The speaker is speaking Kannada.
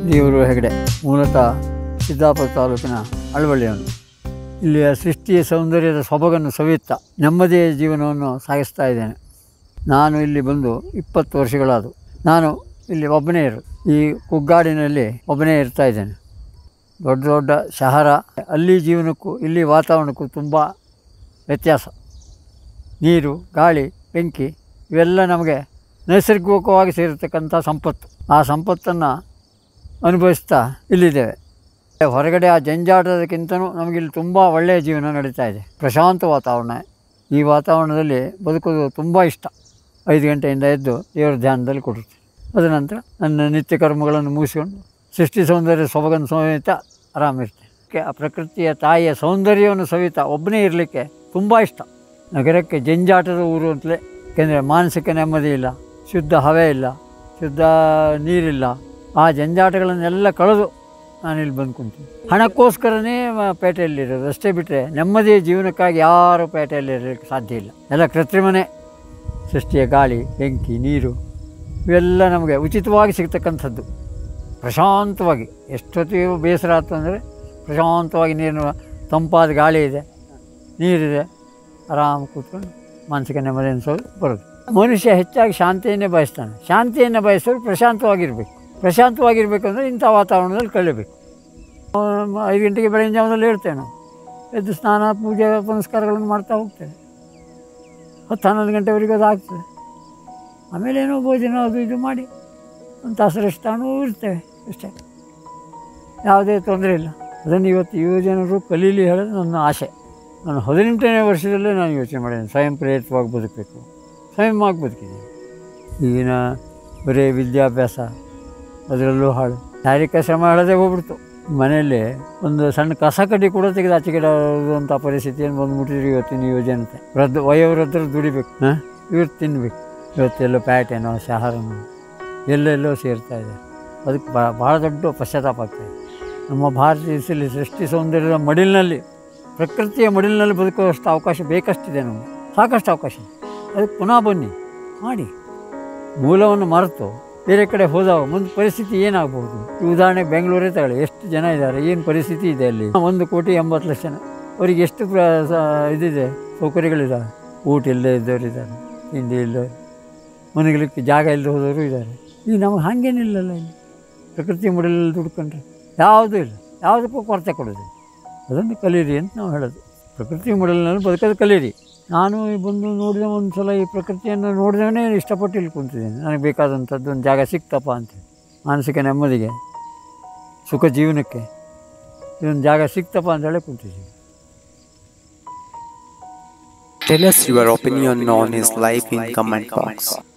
ದೇವರು ಹೆಗಡೆ ಮೂಲತಃ ಸಿದ್ದಾಪುರ ತಾಲೂಕಿನ ಅಳವಳ್ಳಿಯವನು ಇಲ್ಲಿಯ ಸೃಷ್ಟಿಯ ಸೌಂದರ್ಯದ ಸೊಬಗನ್ನು ಸವಿಯುತ್ತಾ ನೆಮ್ಮದಿಯ ಜೀವನವನ್ನು ಸಾಗಿಸ್ತಾ ಇದ್ದೇನೆ ನಾನು ಇಲ್ಲಿ ಬಂದು ಇಪ್ಪತ್ತು ವರ್ಷಗಳಾದವು ನಾನು ಇಲ್ಲಿ ಒಬ್ಬನೇ ಇರು ಈ ಕುಗ್ಗಾಡಿನಲ್ಲಿ ಒಬ್ಬನೇ ಇರ್ತಾ ಇದ್ದೇನೆ ದೊಡ್ಡ ದೊಡ್ಡ ಶಹರ ಅಲ್ಲಿ ಜೀವನಕ್ಕೂ ಇಲ್ಲಿ ವಾತಾವರಣಕ್ಕೂ ತುಂಬ ವ್ಯತ್ಯಾಸ ನೀರು ಗಾಳಿ ಬೆಂಕಿ ಇವೆಲ್ಲ ನಮಗೆ ನೈಸರ್ಗಿಕವಾಗಿ ಸೇರಿರ್ತಕ್ಕಂಥ ಸಂಪತ್ತು ಆ ಸಂಪತ್ತನ್ನು ಅನುಭವಿಸ್ತಾ ಇಲ್ಲಿದ್ದೇವೆ ಹೊರಗಡೆ ಆ ಜಂಜಾಟದಕ್ಕಿಂತನೂ ನಮಗಿಲ್ಲಿ ತುಂಬ ಒಳ್ಳೆಯ ಜೀವನ ನಡೀತಾ ಇದೆ ಪ್ರಶಾಂತ ವಾತಾವರಣ ಈ ವಾತಾವರಣದಲ್ಲಿ ಬದುಕೋದು ತುಂಬ ಇಷ್ಟ ಐದು ಗಂಟೆಯಿಂದ ಎದ್ದು ದೇವರ ಧ್ಯಾನದಲ್ಲಿ ಕೊಡುತ್ತೆ ಅದನಂತರ ನನ್ನ ನಿತ್ಯ ಕರ್ಮಗಳನ್ನು ಮುಗಿಸ್ಕೊಂಡು ಸೃಷ್ಟಿ ಸೌಂದರ್ಯ ಸೊಬಗನ್ನು ಸಮೇತ ಆರಾಮಿರ್ತೇನೆ ಆ ಪ್ರಕೃತಿಯ ತಾಯಿಯ ಸೌಂದರ್ಯವನ್ನು ಸವಿತಾ ಒಬ್ಬನೇ ಇರಲಿಕ್ಕೆ ತುಂಬ ಇಷ್ಟ ನಗರಕ್ಕೆ ಜಂಜಾಟದ ಊರು ಅಂತಲೇ ಯಾಕೆಂದರೆ ಮಾನಸಿಕ ನೆಮ್ಮದಿ ಇಲ್ಲ ಶುದ್ಧ ಹವೆ ಇಲ್ಲ ಶುದ್ಧ ನೀರಿಲ್ಲ ಆ ಜಂಜಾಟಗಳನ್ನೆಲ್ಲ ಕಳೆದು ನಾನಿಲ್ಲಿ ಬಂದು ಕುಂತೀನಿ ಹಣಕ್ಕೋಸ್ಕರನೇ ಮ- ಪೇಟೆಯಲ್ಲಿರೋದು ಅಷ್ಟೇ ಬಿಟ್ಟರೆ ನೆಮ್ಮದಿಯ ಜೀವನಕ್ಕಾಗಿ ಯಾರೂ ಪೇಟೆಯಲ್ಲಿ ಇರಲಿಕ್ಕೆ ಸಾಧ್ಯ ಇಲ್ಲ ಎಲ್ಲ ಕೃತ್ರಿಮನೇ ಸೃಷ್ಟಿಯ ಗಾಳಿ ಬೆಂಕಿ ನೀರು ಇವೆಲ್ಲ ನಮಗೆ ಉಚಿತವಾಗಿ ಸಿಗ್ತಕ್ಕಂಥದ್ದು ಪ್ರಶಾಂತವಾಗಿ ಎಷ್ಟೊತ್ತಿಗೂ ಬೇಸರ ಆಯ್ತು ಅಂದರೆ ಪ್ರಶಾಂತವಾಗಿ ನೀರಿನ ತಂಪಾದ ಗಾಳಿ ಇದೆ ನೀರಿದೆ ಆರಾಮ ಕೂತ್ಕೊಂಡು ಮಾನಸಿಕ ನೆಮ್ಮದಿ ಅನಿಸೋದು ಬರೋದು ಮನುಷ್ಯ ಹೆಚ್ಚಾಗಿ ಶಾಂತಿಯನ್ನೇ ಬಯಸ್ತಾನೆ ಶಾಂತಿಯನ್ನು ಬಯಸೋರು ಪ್ರಶಾಂತವಾಗಿರಬೇಕು ಪ್ರಶಾಂತವಾಗಿರ್ಬೇಕಂದ್ರೆ ಇಂಥ ವಾತಾವರಣದಲ್ಲಿ ಕಳಿಬೇಕು ಐದು ಗಂಟೆಗೆ ಬೆಳಗಿನ ಜಾವದಲ್ಲಿ ಹೇಳ್ತೇವೆ ನಾವು ಎದ್ದು ಸ್ನಾನ ಪೂಜೆ ಪುನಸ್ಕಾರಗಳನ್ನು ಮಾಡ್ತಾ ಹೋಗ್ತೇವೆ ಹತ್ತು ಹನ್ನೊಂದು ಗಂಟೆವರೆಗೆ ಅದು ಆಗ್ತದೆ ಆಮೇಲೆ ಏನೋ ಭೋಜನ ಅದು ಇದು ಮಾಡಿ ಒಂದು ತಾಸು ರೆಸ್ಟ್ ತಗೊಂಡು ಇರ್ತೇವೆ ಅಷ್ಟೇ ಯಾವುದೇ ತೊಂದರೆ ಇಲ್ಲ ಅದನ್ನು ಇವತ್ತು ಯುವ ಜನರು ಕಲೀಲಿ ಹೇಳೋದು ನನ್ನ ಆಸೆ ನಾನು ಹದಿನೆಂಟನೇ ವರ್ಷದಲ್ಲೇ ನಾನು ಯೋಚನೆ ಮಾಡಿದ್ದೇನೆ ಸ್ವಯಂ ಪ್ರೇರಿತವಾಗಿ ಬದುಕಬೇಕು ಸ್ವಯಂ ಆಗಿ ಬದುಕಿದ್ದೀನಿ ಈಗಿನ ಬರೀ ವಿದ್ಯಾಭ್ಯಾಸ ಅದರಲ್ಲೂ ಹಾಳು ಶಾರೀರಿಕ ಶ್ರಮ ಹೇಳೋದೇ ಹೋಗ್ಬಿಡ್ತು ಮನೆಯಲ್ಲಿ ಒಂದು ಸಣ್ಣ ಕಸ ಕಡ್ಡಿ ಕೂಡ ತೆಗೆದು ಆಚೆ ಕಡೆ ಅಂತ ಪರಿಸ್ಥಿತಿಯನ್ನು ಬಂದುಬಿಟ್ಟಿದ್ರು ಇವತ್ತಿನ ಯುವ ಜನತೆ ವೃದ್ಧ ವಯೋವೃದ್ಧರು ದುಡಿಬೇಕು ಹಾಂ ಇವ್ರು ತಿನ್ನಬೇಕು ಇವತ್ತೆಲ್ಲೋ ಪ್ಯಾಟೇನೋ ಶಹರನೋ ಎಲ್ಲೆಲ್ಲೋ ಸೇರ್ತಾ ಇದೆ ಅದಕ್ಕೆ ಬ- ಭಾಳ ದೊಡ್ಡ ಪಶ್ಚಾತ್ತಾಪ ಆಗ್ತಾಯಿದೆ ನಮ್ಮ ಭಾರತ ದೇಶದಲ್ಲಿ ಸೃಷ್ಟಿ ಸೌಂದರ್ಯದ ಮಡಿಲಿನಲ್ಲಿ ಪ್ರಕೃತಿಯ ಮಡಿಲಿನಲ್ಲಿ ಬದುಕುವಷ್ಟು ಅವಕಾಶ ಬೇಕಷ್ಟಿದೆ ನಮಗೆ ಸಾಕಷ್ಟು ಅವಕಾಶ ಇದೆ ಅದಕ್ಕೆ ಪುನಃ ಬನ್ನಿ ಮಾಡಿ ಮೂಲವನ್ನು ಮರೆತು ಬೇರೆ ಕಡೆ ಹೋದಾಗ ಮುಂದೆ ಪರಿಸ್ಥಿತಿ ಏನಾಗ್ಬೋದು ಈ ಉದಾಹರಣೆ ಬೆಂಗಳೂರೇ ತಗೊಳ್ಳಿ ಎಷ್ಟು ಜನ ಇದ್ದಾರೆ ಏನು ಪರಿಸ್ಥಿತಿ ಇದೆ ಅಲ್ಲಿ ಒಂದು ಕೋಟಿ ಎಂಬತ್ತು ಲಕ್ಷ ಜನ ಅವರಿಗೆ ಎಷ್ಟು ಪ್ರ ಸ- ಇದಿದೆ ಸೌಕರ್ಯಗಳಿದ್ದಾವೆ ಊಟ ಇಲ್ಲದೆ ಇದ್ದವರು ಇದ್ದಾರೆ ತಿಂಡಿ ಇಲ್ಲದವರು ಮನೆಗಳಿಗೆ ಜಾಗ ಇಲ್ಲದೆ ಹೋದವರು ಇದ್ದಾರೆ ಈಗ ನಮಗೆ ಹಾಗೇನಿಲ್ಲಲ್ಲ ಇಲ್ಲಿ ಪ್ರಕೃತಿ ಮುಡಲಲ್ಲಿ ದುಡ್ಕೊಂಡ್ರೆ ಯಾವುದೂ ಇಲ್ಲ ಯಾವುದಕ್ಕೂ ಕೊರತೆ ಕೊಡೋದಿಲ್ಲ ಅದನ್ನು ಕಲೀರಿ ಅಂತ ನಾವು ಹೇಳೋದು ಪ್ರಕೃತಿ ಮುಡಲಿನಲ್ಲಿ ಬದುಕೋದು ಕಲೀರಿ ನಾನು ಈ ಬಂದು ನೋಡಿದ ಒಂದು ಸಲ ಈ ಪ್ರಕೃತಿಯನ್ನು ನೋಡಿದವನೇ ಇಷ್ಟಪಟ್ಟು ಇಲ್ಲಿ ಕುಂತಿದ್ದೇನೆ ನನಗೆ ಬೇಕಾದಂಥದ್ದು ಒಂದು ಜಾಗ ಸಿಕ್ತಪ್ಪ ಅಂತ ಮಾನಸಿಕ ನೆಮ್ಮದಿಗೆ ಸುಖ ಜೀವನಕ್ಕೆ ಇದೊಂದು ಜಾಗ ಸಿಕ್ತಪ್ಪ ಅಂತೇಳಿ ಕುಂತಿದ್ದೀನಿ Tell us your opinion on his life in comment box.